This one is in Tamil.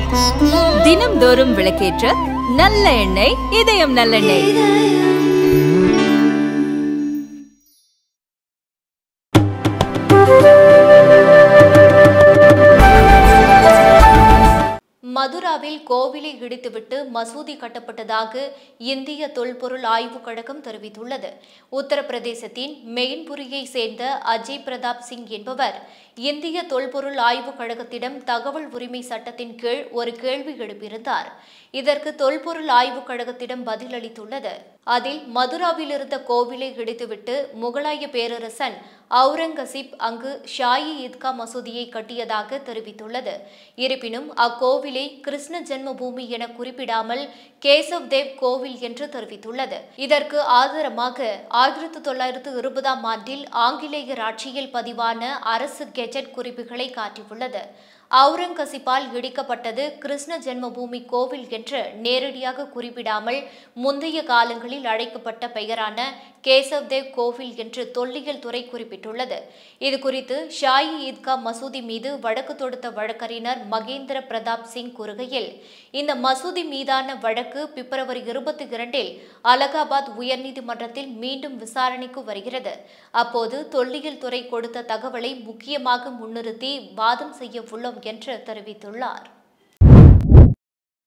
தினம்தோறும் விளக்கேற்ற நல்ல எண்ணெய் இதயம் நல்லெண்ணெய் மதுராவில் கோவிலை இடித்துவிட்டு மசூதி கட்டப்பட்டதாக இந்திய தொல்பொருள் ஆய்வுக் கழகம் தெரிவித்துள்ளது உத்தரப்பிரதேசத்தின் மெயின்புரியை சேர்ந்த அஜய் பிரதாப் சிங் என்பவர் இந்திய தொல்பொருள் ஆய்வுக் கழகத்திடம் தகவல் உரிமை சட்டத்தின் கீழ் ஒரு கேள்வி எழுப்பியிருந்தார் இதற்கு தொல்பொருள் ஆய்வுக் கழகத்திடம் பதிலளித்துள்ளது அதில் மதுராவில் இருந்த கோவிலை இடித்துவிட்டு முகலாய பேரரசன் அவுரங்கசீப் அங்கு ஷாயி ஈத்கா மசூதியை கட்டியதாக தெரிவித்துள்ளது இருப்பினும் அக்கோவிலை கிருஷ்ண ஜென்ம பூமி என குறிப்பிடாமல் கேசவ் தேவ் கோவில் என்று தெரிவித்துள்ளது இதற்கு ஆதாரமாக ஆயிரத்து தொள்ளாயிரத்து இருபதாம் ஆண்டில் ஆங்கிலேயர் ஆட்சியில் பதிவான அரசு கெஜெட் குறிப்புகளை காட்டியுள்ளது அவுரங்கசீப்பால் இடிக்கப்பட்டது கிருஷ்ண ஜென்மபூமி கோவில் என்று நேரடியாக குறிப்பிடாமல் முந்தைய காலங்களில் அழைக்கப்பட்ட பெயரான கேசவ் தேவ் கோவில் என்று தொல்லியல் துறை குறிப்பிட்டுள்ளது இதுகுறித்து ஷாயி ஈத்கா மசூதி மீது வழக்கு தொடுத்த வழக்கறிஞர் மகேந்திர பிரதாப் சிங் கூறுகையில் இந்த மசூதி மீதான வழக்கு பிப்ரவரி இருபத்தி இரண்டில் அலகாபாத் உயர்நீதிமன்றத்தில் மீண்டும் விசாரணைக்கு வருகிறது அப்போது தொல்லியல் துறை கொடுத்த தகவலை முக்கியமாக முன்னிறுத்தி வாதம் செய்ய உள்ளோம் என்று தெரிவித்துள்ளார்